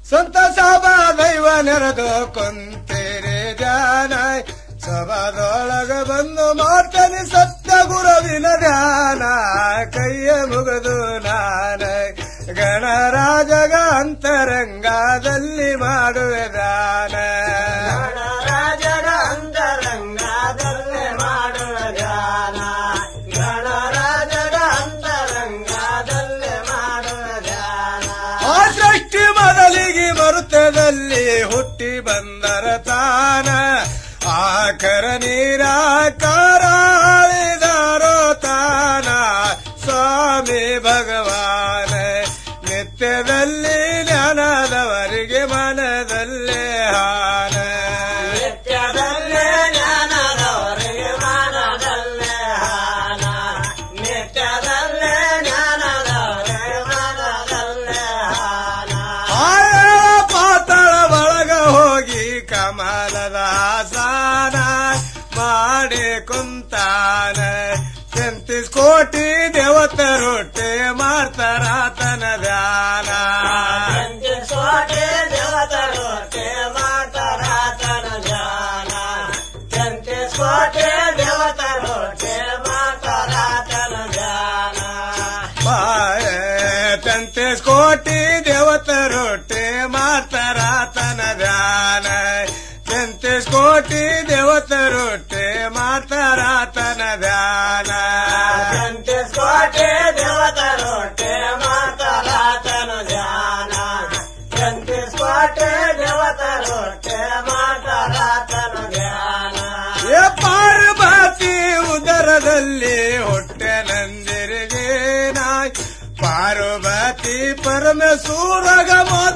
ಸಂತ ಸಭಾ ದೈವ ನೆರೆದು ಕುಂತೇರೆ ಧ್ಯಾನ ಸಭಾದೊಳಗ ಬಂದು ಮಾಡ್ತಾನೆ ಸತ್ಯ ಗುರುವಿನ ಧ್ಯಾನ ಕೈಯ ಮುಗಿದು ನಾನ ಗಣರಾಜಗ ಅಂತರಂಗದಲ್ಲಿ ಮಾಡುವೆ ದಾನ ಗಣರಾಜರ ಅಂತರಂಗದಲ್ಲಿ ಮಾಡುವ ಧ್ಯಾನ ಗಣರಾಜರ ಅಂತರಂಗದಲ್ಲಿ ಮಾಡುವ ಧ್ಯಾನ ಆ ಸೃಷ್ಟಿ ಮೊದಲಿಗೆ ಮರುತದಲ್ಲಿ ಹುಟ್ಟಿ ಬಂದರ ತಾನ ಆಕರ ನೀರಾಕಾರ ಆಳಿದಾರೋ ತಾನ ಸ್ವಾಮಿ ಭಗವಾನ ನಿತ್ಯದಲ್ಲಿ ಜ್ಞಾನದವರಿಗೆ ಮನದಲ್ಲೇ ಹಾನ ನಿತ್ಯದಲ್ಲೇ ಜ್ಞಾನದವರಿಗೆ ಮನದಲ್ಲೇ ಹಾನ ನಿತ್ಯದಲ್ಲೇ ಜ್ಞಾನದವರಿಗೆ ಮನದಲ್ಲೇ ಹಾನ ಆಯ ಪಾತಳ ಒಳಗ ಹೋಗಿ ಕಮಲದ ಆಸಾನ ಮಾಡಿ ಕುಂತಾನ ಸೆಂತಿಸ್ ಕೋಟಿ ದೇವತರೊಟ್ಟೆ ಮಾಡ್ತಾರಾತನ ಧ್ಯಾನ ಸೋಟೆ ದೇವತರೊಟ್ಟೆ ಮಾತರಾತನ ಧ್ಯಾನ ಚಂತೆ ಸೋಟೆ ದೇವತರೊಟ್ಟೆ ಮಾತರಾತನ ಧ್ಯಾನ ಬಾಯ ತಂತೆಸ್ ಕೋಟಿ ದೇವತರೊಟ್ಟೆ ಮಾಡ್ತಾರಾತನ ಧ್ಯಾನ ತಂತೆಸ್ ಕೋಟಿ ದೇವತರೊಟ್ಟೆ ಮಾಡ್ತಾರಾತನ ಧ್ಯಾನ ಚಂತೆ ಸೋಟೆ ದೇವತರೊಟ್ಟೆ ಮಾತರಾತನ ಧ್ಯಾನ ಚಂತೆ ಸೋಟೆ ದೇವತರೊಟ್ಟೆ ಮಾತರಾತನ ಧ್ಯಾನ ಏ ಪಾರ್ವತಿ ಉದರದಲ್ಲಿ ಹೊಟ್ಟೆ ನಂದಿರಿಗೆ ನಾಯ್ ಪಾರ್ವತಿ ಪರಮೇಶ್ವರಗ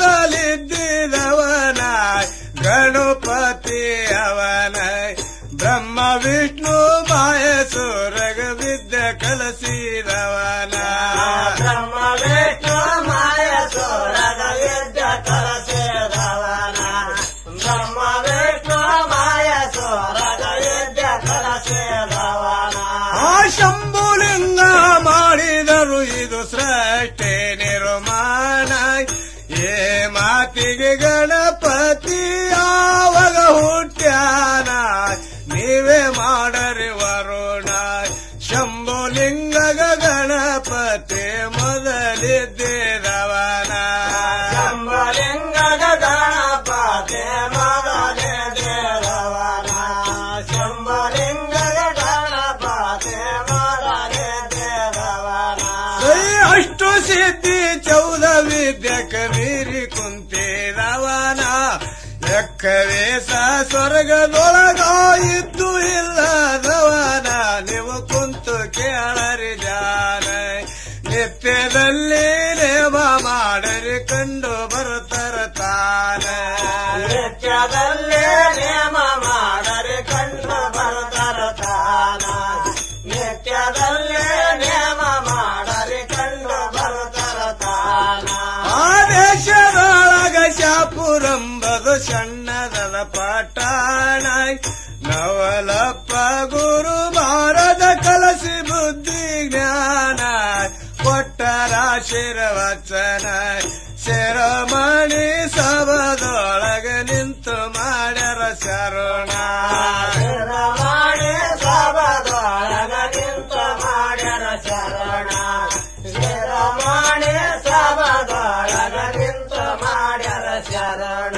ಮೊದಲಿದ್ದಿದವನಾಯ್ ಗಣಪತಿ ಅವನಾಯ್ ಬ್ರಹ್ಮ ವಿಷ್ಣು ಮಹೇಶ್ವರಗ ವಿದ್ಯೆ ಕಲಸಿದವನ ಬ್ರಹ್ಮ ವಿಷ್ಣು ಮಾಯ ಸೋರಗ ಯುದ್ಧ ಕಲಸೇದವನ ಬ್ರಹ್ಮ ವಿಷ್ಣು ಮಾಯ ಸೋರಗ ಯುದ್ಧ ಕಲಸೇದವನ ಆ ಶಂಭುಲಿಂಗ ಮಾಡಿದರು ಇದು ಸೃಷ್ಟಿ ನಿರ್ಮಾಣ ಏ ಮಾತಿಗೆ ಗಣಪತಿ ಯಾವಾಗ ಹುಟ್ಟ್ಯಾನ ನೀವೇ ಮಾಡರಿ ವರುಣ ಶಂಭುಲಿಂಗಗ ಗಣಪತಿ ಮೊದಲಿದ್ದಿದವನ ಶಂಭಲಿಂಗದ ಗಣಪತಿ ಮಗನೇ ದೇವನ ಶಂಭಲಿಂಗದ ಗಣಪತಿ ಮಗನೇ ದೇವನ ಕೈ ಅಷ್ಟು ಸಿದ್ಧಿ ಚೌದ ವಿದ್ಯಕ ಮೀರಿ ಕುಂತಿದವನ ಲೆಕ್ಕವೇಸ ಸ್ವರ್ಗದೊಳಗ ಇದ್ದು ಇಲ್ಲದವನ ನೀವು ಕುಂತು ಕೇಳರಿ ಜಾನ ನಿತ್ಯದಲ್ಲಿ ನೇಮ ಮಾಡರಿ ಕಂಡು ಬರುತ್ತರ ತಾನ ನಿತ್ಯದಲ್ಲೇ ನೇಮ ಮಾಡರೆ ಕಂಡು ಬರ್ತಾರ ತಾನ ನಿತ್ಯದಲ್ಲೇ ನೇಮ ಮಾಡರೆ ಕಂಡು ಬರ್ತಾರ ತಾನ ಆದೇಶದೊಳಗ ಶಾಪುರಂಬದು ಸಣ್ಣದದ ಪಟ್ಟಣ ನವಲಪ್ಪ ಗುರು ಭಾರತ ಕಲಸಿ ಬುದ್ಧಿ ಜ್ಞಾನ ಕೊಟ್ಟರ ಶಿರವಚನ ಶಿರಮಣಿ ಸಭದೊಳಗ ನಿಂತು ಮಾಡ್ಯರ ಶರಣ ಶಿರಮಾಣಿ ಸಭದೊಳಗ ನಿಂತ ಮಾಡ್ಯರ ಶರಣ ಶಿರಮಾಣಿ ಸಭದೊಳಗ ನಿಂತ ಮಾಡ್ಯರ ಶರಣ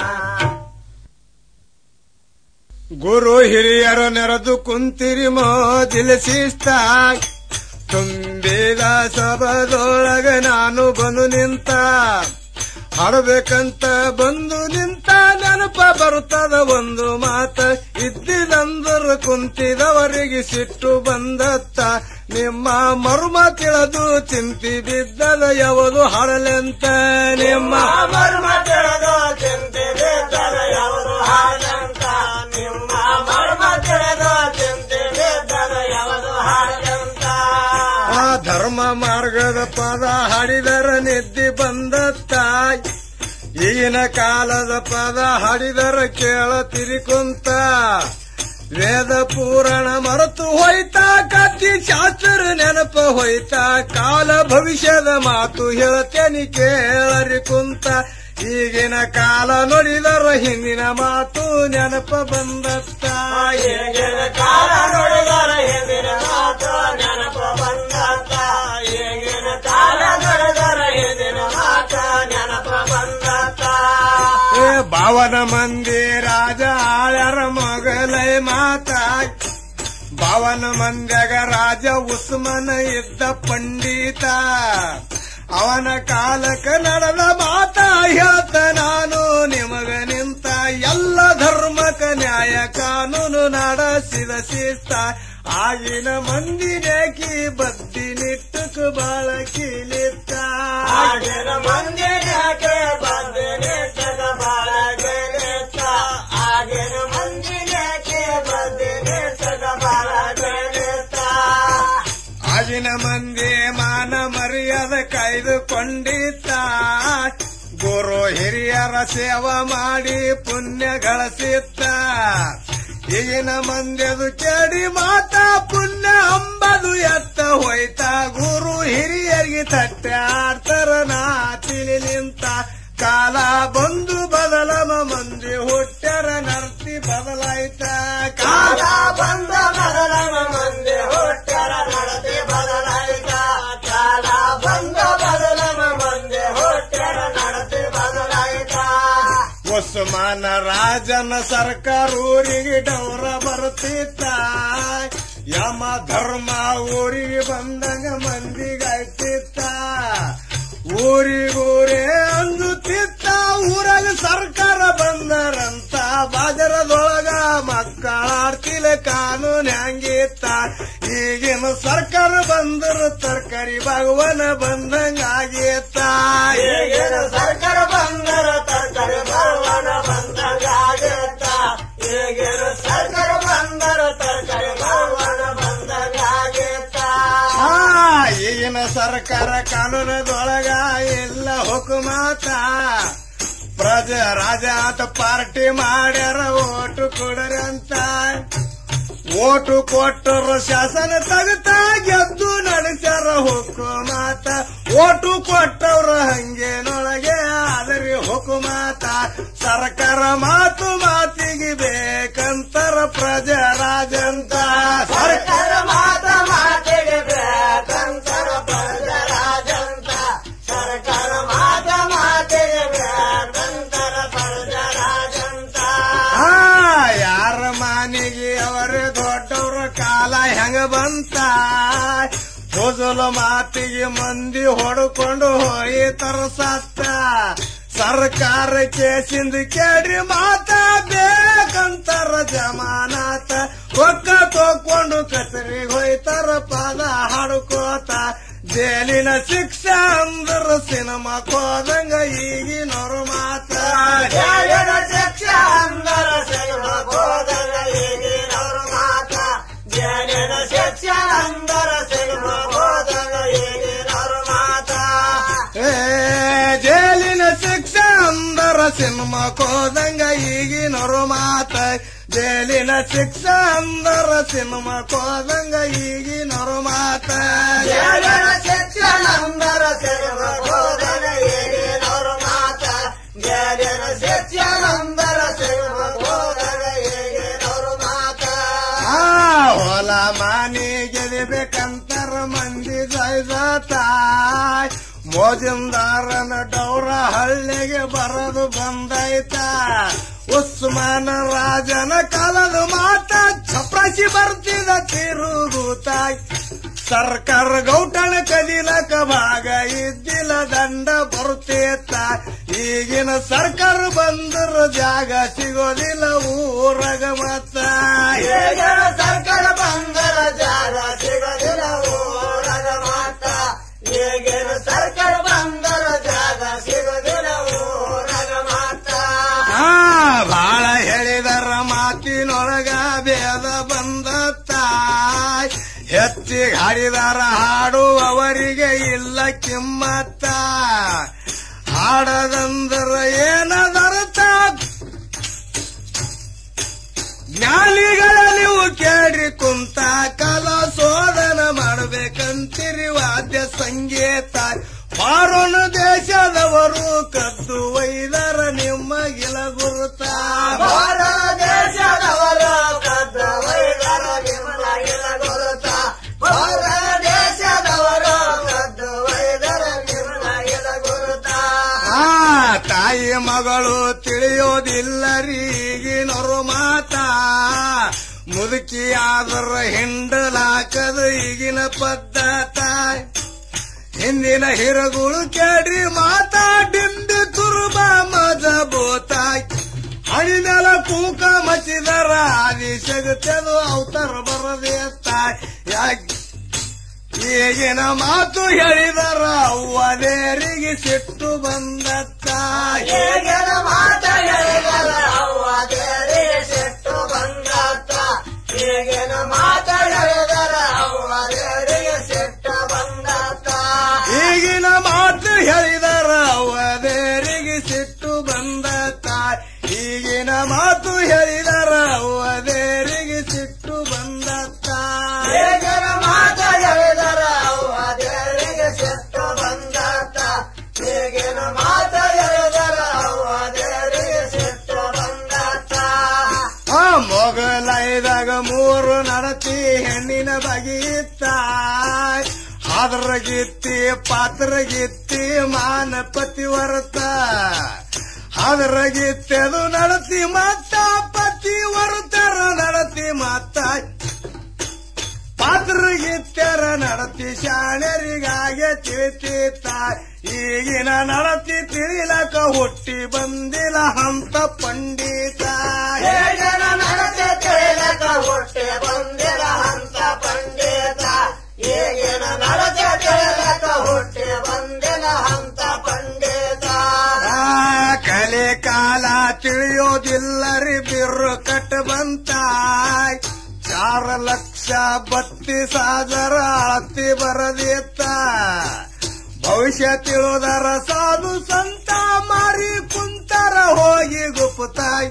ಗುರು ಹಿರಿಯರು ನೆರೆದು ಕುಂತಿರಿ ಮೋದಿಲ ಶಿಸ್ತಾಯ್ ತುಂಬಿದ ಸಭದೊಳಗ ನಾನು ಬಂದು ನಿಂತ ಹಾಡಬೇಕಂತ ಬಂದು ನಿಂತ ನೆನಪ ಬರುತ್ತದ ಒಂದು ಮಾತ ಇದ್ದಿದಂದರು ಕುಂತಿದವರಿಗೆ ಸಿಟ್ಟು ಬಂದತ್ತ ನಿಮ್ಮ ಮರ್ಮ ತಿಳಿದು ಚಿಂತಿ ಬಿದ್ದದ ಯಾವುದು ಹಾಡಲೆಂತ ನಿಮ್ಮ ಮರ್ಮ ತಿಳಿದು ಚಿಂತೆ ಬಿದ್ದರೆ ಯಾವುದು ಹಾಡಂತ ನಿಮ್ಮ ಮರ್ಮ ತಿಳಿದು ಚಿಂತೆ ಬಿದ್ದರೆ ಯಾವುದು ಹಾಡಂತ ಆ ಧರ್ಮ ಮಾರ್ಗದ ಪದ ಹಾಡಿದರ ನಿದ್ದೆ ಬಂದತ್ತ ಈಗಿನ ಕಾಲದ ಪದ ಹಾಡಿದರ ಕೇಳ ತಿರಿಕುಂತ ವೇದ ಪುರಾಣ ಮರೆತು ಹೋಯ್ತಾ ಕತ್ತಿ ಶಾಸ್ತ್ರ ನೆನಪ ಹೋಯ್ತಾ ಕಾಲ ಭವಿಷ್ಯದ ಮಾತು ಹೇಳ್ತೇನಿ ಕೇಳರಿ ಕುಂತ ಈಗಿನ ಕಾಲ ನೋಡಿದರ ಹಿಂದಿನ ಮಾತು ನೆನಪ ಬಂದತ್ತ ಈಗಿನ ಕಾಲ ನೋಡಿದರ ಹಿಂದಿನ ಮಾತು ನೆನಪ ಬಂದತ್ತ ಈಗಿನ ಕಾಲ ನೋಡಿದರ ಹಿಂದಿನ ಮಾತು ನೆನಪ ಬಂದತ್ತ ಏ ಬಾವನ ಮಂದಿ ರಾಜ ಆಳ್ಯಾರ ಮೊಗಲೈ ಮಾತಾಯ್ ಬಾವನ ಮಂದ್ಯಾಗ ರಾಜ ಉಸ್ಮನ ಇದ್ದ ಪಂಡಿತ ಅವನ ಕಾಲಕ್ಕ ನಡೆದ ಮಾತ ಹೇಳ್ತ ನಾನು ನಿಮಗ ನಿಂತ ಎಲ್ಲ ಧರ್ಮಕ ನ್ಯಾಯ ಕಾನೂನು ನಡೆಸಿದ ಶಿಸ್ತ ಆಗಿನ ಮಂದಿ ನೇಕಿ ಬದ್ದಿ ನಿಟ್ಟಕ್ ಬಾಳ ಕೀಲಿತ್ತ ಆಗಿನ ಮಂದಿ ಯಾಕೆ ಬಂದಿನಿ ಜಗ ಬಾಳ ಗೆಳೆತ ಆಗಿನ ಮಂದಿ ಯಾಕೆ ಬಂದಿನಿ ಜಗ ಬಾಳ ಗೆಳೆತ ಆಗಿನ ಮಂದಿ ಮಾನ ಮರ್ಯಾದ ಕಾಯ್ದುಕೊಂಡಿತ್ತ ಗುರು ಹಿರಿಯರ ಸೇವಾ ಮಾಡಿ ಪುಣ್ಯ ಗಳಿಸಿತ್ತ ಈಗಿನ ಮಂದ್ಯದು ಕೇಳಿ ಮಾತ ಪುಣ್ಯ ಅಂಬದು ಎತ್ತ ಹೋಯ್ತ ಗುರು ಹಿರಿಯರಿಗೆ ತಟ್ಟೆ ಆಡ್ತಾರ ನಾ ತಿಳಿ ನಿಂತ ಕಾಲ ಬಂದು ಬದಲಮ ಮಂದಿ ಹುಟ್ಟ್ಯಾರ ನರ್ತಿ ಬದಲಾಯ್ತ ಕಾಲ ಕಾಲ ಬಂದ ಬದಲನ ಮಂದಿ ಹುಟ್ಟರ ನಡತೆ ಬದಲಾಯಿತ ಕಾಲ ಬಂದ ಬದಲನ ಮಂದಿ ಹುಟ್ಟರ ನಡತೆ ಬದಲಾಯಿತ ಉಸ್ಮಾನ ರಾಜನ ಸರ್ಕಾರ ಊರಿಗೆ ಡೌರ ಬರ್ತಿತ್ತ ಯಮ ಧರ್ಮ ಊರಿಗೆ ಬಂದಂಗ ಮಂದಿಗಾಯ್ತಿತ್ತ ಊರಿಗೂರೇ ಅಂದುತ್ತಿತ್ತ ಊರಾಗ ಸರ್ಕಾರ ಬಂದರಂತ ಬಾಜರದೊಳಗ ಮಕ್ಕಳ ಆಡ್ತಿಲ ಕಾನೂನು ಹಂಗಿತ್ತ ಈಗಿನ ಸರ್ಕಾರ ಬಂದ್ರ ತರಕಾರಿ ಭಗವನ ಬಂದಂಗ ಆಗೇತ್ತ ಈಗಿನ ಸರ್ಕಾರ ಬಂದರ ತರಕಾರಿ ಭಗವಾನ ಬಂದಾಗ ಆಗತ್ತ ಈಗಿನ ಸರ್ಕಾರ ಬಂದರ ತರಕಾರಿ ಭಗವಾನ ಬಂದಾಗ ಆಗತ್ತ ಆ, ಈಗಿನ ಸರ್ಕಾರ ಕಾನೂನದೊಳಗ ಎಲ್ಲ ಹುಕುಮಾತ ಪ್ರಜ ರಾಜ ಆತ ಪಾರ್ಟಿ ಮಾಡ್ಯಾರ ಓಟು ಕೊಡರಿ ಅಂತ ಓಟು ಕೊಟ್ಟರು ಶಾಸನ ತಗತಾ ಗೆದ್ದು ನಡೆಸ್ಯಾರ ಹುಕುಮಾತ ಓಟು ಕೊಟ್ಟವ್ರ ಹಂಗೇನೊಳಗೆ ಆದರಿ ಹುಕುಮಾತ ಸರ್ಕಾರ ಮಾತು ಮಾತಿಗೆ ಬೇಕಂತರ ಪ್ರಜಾ ರಾಜಂತ ಸರ್ಕಾರ ಸರ್ಕಾರ ಮಾತ ಮಾತಿಗೆ ಬೇಕಂತರ ಪರಜರಾಜಂತ ಸರ್ಕಾರ ಮಾತ ಮಾತಿಗೆ ಬೇಕಂತರ ಪರಜರಾಜಂತ ಆ ಯಾರ ಮಾನಿಗೆ ಅವರೇ ದೊಡ್ಡವ್ರ ಕಾಲ ಹೆಂಗ ಬಂತ ಹೊಸಲು ಮಾತಿಗೆ ಮಂದಿ ಹೊಡ್ಕೊಂಡು ಹೋಯ್ತರ ಸತ್ತ ಸರ್ಕಾರ ಕೇಸಿಂದ ಕೇಳ್ರಿ ಮಾತ ಬೇಕಂತಾರ ಜಮಾನಾತ ರೊಕ್ಕ ತಗೊಂಡು ಕಚರಿಗೆ ಹೋಯ್ತಾರ ಪಾದ ಹಾಡ್ಕೋತ ಜೈಲಿನ ಶಿಕ್ಷೆ ಅಂದ್ರ ಸಿನಿಮಾ ಕೋದಂಗ ಈಗಿನವ್ರ ಮಾತ ಜಯನ ಶಿಕ್ಷ ಅಂದರ ಸಿನಿಮ ಹೋದರ ಈಗಿನವ್ರ ಮಾತ ಜಯನ ಶಿಕ್ಷ ಅಂದರ ಸಿನಿಮ ಹೋದರ ಈಗಿನವ್ರ ಮಾತ ಏ, ಜೈಲಿನ ಶಿಕ್ಷೆ ಅಂದರ ಸಿನಿಮಾ ಕೋದಂಗ ಈಗಿನವ್ರ ಮಾತ ಜೈಲಿನ ಶಿಕ್ಷೆ ಅಂದರ ಸಿನಿಮಾ ಕೋದಂಗ ಈಗಿನವ್ರ ಮಾತ ಜಯನ ಶಿಕ್ಷ ಅಂದರ ಸಿನಿಮ ಹೋದರ ಈಗಿನವ್ರ ಮಾತ ಜಯನ ಶಿಕ್ಷ ಅಂದರ ಸಿನಿಮ ಹೋದರ ಈಗಿನವ್ರ ಮಾತ ಆ ಹೊಲ ಮಾನಿ ಗೆದಿಬೇಕಂತಾರ ಮಂದಿ ತಾಯ್ ಮೋಜಿಂದಾರನ ಡೌರ ಹಳ್ಳಿಗೆ ಬರದು ಬಂದೈತ ಉಸ್ಮಾನ ರಾಜನ ಕಾಲದ ಮಾತ ಚಪ್ರಾಸಿ ಬರ್ತಿದ ತಿರುಗುತ್ತಾಯ್ ಸರ್ಕಾರ ಗೌಟಣ ಕದಿಲಕ ಭಾಗ ಇದ್ದಿಲ್ಲ ದಂಡ ಬರುತ್ತೇತ ಈಗಿನ ಸರ್ಕಾರ ಬಂದ್ರ ಜಾಗ ಸಿಗೋದಿಲ್ಲ ಊರಗ ಮತ್ತ ಈಗಿನ ಸರ್ಕಾರ ಬಂದರ ಜಾಗ ಸಿಗದಿಲ್ಲ ಊರಗ ಮಾತ ಈಗಿನ ಸರ್ಕಾರ ಬಂದರ ಜಾಗ ಸಿಗದಿಲ್ಲ ಊರಗ ಮಾತ ಆ ಬಾಳ ಹೇಳಿದರ ಮಾತಿನೊಳಗ ಭೇದ ಬಂದ ತಾಯ್ ಹೆಚ್ಚಿಗೆ ಹಾಡಿದರ ಹಾಡು ಅವರಿಗೆ ಇಲ್ಲ ಕಿಮ್ಮತ್ತ ಹಾಡದಂದ್ರ ಏನದರ್ಥ ಜ್ಞಾನಿಗಳ ನೀವು ಕೇಳ್ರಿ ಕುಂತ ಕಲಾ ಶೋಧನ ಮಾಡ್ಬೇಕಂತಿರಿ ವಾದ್ಯ ಸಂಗೀತ ಫಾರೋನ್ ದೇಶದವರು ಕದ್ದು ಒಯ್ದ ತಾಯಿ ಮಗಳು ತಿಳಿಯೋದಿಲ್ಲರಿ ಈಗಿನವರು ಮಾತ ಮುದುಕಿ ಆದ್ರ ಹಿಂಡಲಾಕದ ಈಗಿನ ಪದ್ಧತ ಹಿಂದಿನ ಹಿರಗುಳು ಕೇಳ್ರಿ ಮಾತಾಡಿಂದು ತುರುಬ ಮಜ ಬೋತಾಯ್ ಹಣಿನೆಲ ಕೂಕ ಮಚಿದರ ಆದಿ ಸಗತೆದು ಅವತಾರ ಬರದೇ ತಾಯ್ ಯಾಕೆ ಈಗಿನ ಮಾತು ಹೇಳಿದರ ಅವ್ವದೇರಿಗೆ ಸಿಟ್ಟು ಬಂದತ್ತ ಈಗಿನ ಮಾತ ಹೇಳಿದರ ಅವ್ವ ದೇವರಿಗೆ ಸಿಟ್ಟು ಬಂದಾತ ಈಗಿನ ಮಾತ ಹೇಳಿದರ ಅವ್ವ ದೇವರಿಗೆ ಸಿಟ್ಟು ಬಂದಾತ ಈಗಿನ ಮಾತು ಹೇಳಿದರ ಅವ್ವದೇರಿಗೆ ಸಿಟ್ಟು ಬಂದತ್ತ ಈಗಿನ ಮಾತು ಹೇಳಿದರ ಅವ್ವದೇರಿಗೆ ಸಿಟ್ಟು ಬಂದತ್ತ ಈಗಿನ ಮಾತ ಹೇಳಿದರ ಅವ್ವ ದೇವರಿಗೆ ಸಿಟ್ಟು ಬಂದಾತ ಈಗಿನ ಮಾತ ಹೇಳಿದರ ಅವ್ವ ದೇವರಿಗೆ ಸಿಟ್ಟು ಬಂದಾತ ಆ ಮೊಗಲೈದಾಗ ಮೂರು ನಡತಿ ಹೆಣ್ಣಿನ ಬಗೆಯಿತ್ತ ಹಾದ್ರಗಿತ್ತಿ ಪಾತ್ರಗಿತ್ತಿ ಮಾನಪತಿ ವರತ ಹಾದ್ರಗಿತ್ತೆದು ನಡತಿ ಮತ್ತ ಪತಿ ವರುತರ ನಡತಿ ಮತ್ತ ಪಾತ್ರಗಿತ್ತರ ನಡತಿ ಶಾಣರಿಗಾಗೆ ತಿಳಿತೀತ ಈಗಿನ ನಡತಿ ತಿಳಿಲಕ ಹುಟ್ಟಿ ಬಂದಿಲ್ಲ ಹಂತ ಪಂಡಿತ ಈಗಿನ ನಡತೆ ತೇಲಕ ಹುಟ್ಟಿ ಬಂದಿರ ಹಂತ ಪಂಡಿತ ಈಗಿನ ನಡತೆ ತೇಲಕ ಹುಟ್ಟಿ ಬಂದಿರ ಹಂತ ಪಂಡಿತ ಆ ಕಲೆ ಕಾಲ ತಿಳಿಯೋದಿಲ್ಲರಿ ಬಿರ್ರು ಕಟ್ ಬಂತ ಚಾರ ಲಕ್ಷ ಬತ್ತೀಸ್ ಸಾವಿರ ಅಳತಿ ಬರದಿತ್ತ ಭವಿಷ್ಯ ತಿಳಿದರ ಸಾಧು ಸಂತ ಮಾರಿ ಕುಂತರ ಹೋಗಿ ಗುಪ್ತಾಯ್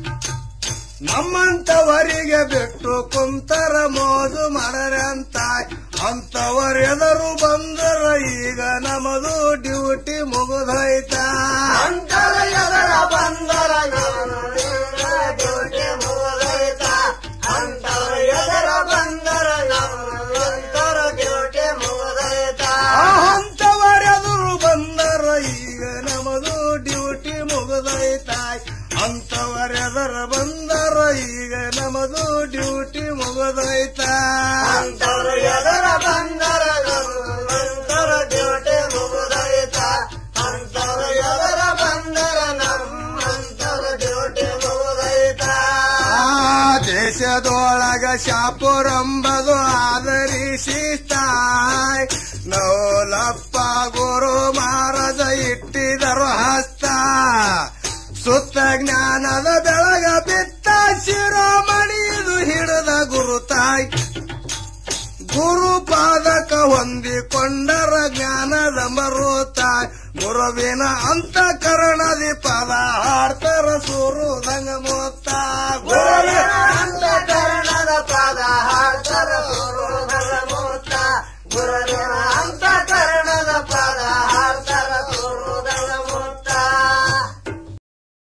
ನಮ್ಮಂತವರಿಗೆ ಬಿಟ್ಟು ಕುಂತರ ಮೋದು ಮಾಡರಂತ ಅಂತವರೆದರು ಬಂದರ ಈಗ ನಮದು ಡ್ಯೂಟಿ ಮುಗಿದೋಯ್ತ ಅಂತರ ಎದರ ಬಂದರ ನಾನು ನಿನ್ನ ಡ್ಯೂಟಿ ಮುಗಿದೈತ ಅಂತರ ಎದರ ಬಂದರ ನಾನು ಅಂತರ ಡ್ಯೂಟಿ ಮುಗಿದೈತ ಅಂತವರೆದರು ಬಂದರ ಈಗ ನಮದು ಡ್ಯೂಟಿ ಮುಗಿದೋಯ್ತ ಅಂತವರೆದರ ಬಂದರ ಈಗ ನಮದು ಡ್ಯೂಟಿ ಮುಗಿದೋಯ್ತ ಅಂತರು ಎದರ ಬಂದರ ನಂತರ ಡ್ಯೂಟಿ ಮುಗಿದೈತ ಅಂತರು ಎದರ ಬಂದರ ನಮ್ಮಂತರ ಡ್ಯೂಟಿ ಮುಗಿದೈತ ಆ ದೇಶದೊಳಗ ಶಾಪುರಂಬದು ಆದರಿಸಿತಾಯ್ ನೌಲಪ್ಪ ಗುರು ಮಹಾರಾಜ ಇಟ್ಟಿದರು ಹಸ್ತ ಸುತ್ತ ಜ್ಞಾನದ ಬೆಳಗ ಬಿತ್ತ ಶಿರೋಮಣಿದು ಹಿಡಿದ ಗುರುತಾಯ್ ಗುರು ಪಾದಕ ಹೊಂದಿಕೊಂಡರ ಜ್ಞಾನದ ಮರುತಾಯ್ ಗುರುವಿನ ಅಂತಃಕರಣ